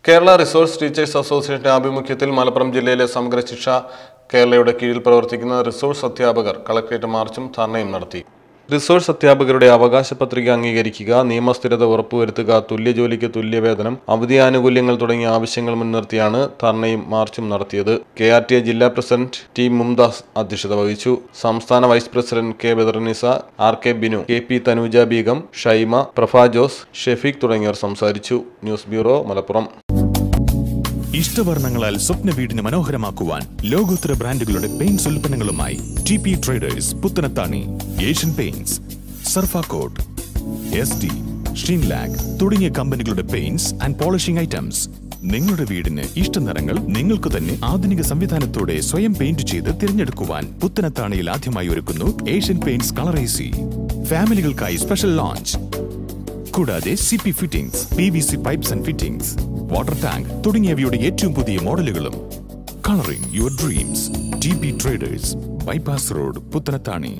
Kerala resource teachers അസോസിയേഷന്റെ ആഭിമുഖ്യത്തിൽ മലപ്പുറം ജില്ലയിലെ സമഗ്ര ശിക്ഷ കേരളയുടെ കീഴിൽ പ്രവർത്തിക്കുന്ന റിസോഴ്സ് അധ്യാപകർ കളക്ടറേറ്റ് മാർച്ചും ധർണയും നടത്തി റിസോഴ്സ് അധ്യാപകരുടെ അവകാശ പത്രിക അംഗീകരിക്കുക നിയമസ്ഥിരത ഉറപ്പുവരുത്തുക തുല്യ ജോലിക്ക് തുല്യവേതനം അവധി ആനുകൂല്യങ്ങൾ തുടങ്ങിയ ആവശ്യങ്ങൾ മുൻനിർത്തിയാണ് ധർണയും മാർച്ചും നടത്തിയത് കെ ആർ ടി എ ജില്ലാ പ്രസിഡന്റ് ടി മുംദാസ് അധ്യക്ഷത വഹിച്ചു സംസ്ഥാന vice president K Badarnisa R K Binu K P Thanuja Beegum Shaima prof Jose Shefeeq തുടങ്ങിയവർ സംസാരിച്ചു ന്യൂസ് ബ്യൂറോ മലപ്പുറം ഇഷ്ടവർണ്ണങ്ങളാൽ സ്വപ്ന വീടിന് മനോഹരമാക്കുവാൻ ലോകോത്തര ബ്രാൻഡുകളുടെ പെയിന്റ്സ് ഉൽപ്പന്നങ്ങളുമായി T P traders Puthanathani Asian Paints Surfacoat S D Sheenlac തുടങ്ങിയ കമ്പനികളുടെ പെയിന്റ്സ് ആൻഡ് പോളിഷിംഗ് ഐറ്റംസ് നിങ്ങളുടെ വീടിന് ഇഷ്ട നിറങ്ങൾ നിങ്ങൾക്ക് തന്നെ ആധുനിക സംവിധാനത്തോടെ സ്വയം പെയിന്റ് ചെയ്ത് തിരഞ്ഞെടുക്കുവാൻ പുത്തനത്താണിയിൽ ആദ്യമായി ഒരുക്കുന്നു Asian Paints colour A C ഫാമിലികൾക്കായി സ്പെഷ്യൽ ലോഞ്ച് കൂടാതെ C P fittings P V C pipes and fittings water tank തുടങ്ങിയവയുടെ ഏറ്റവും പുതിയ മോഡലുകളും colouring your dreams T B traders bypass road Puthanathani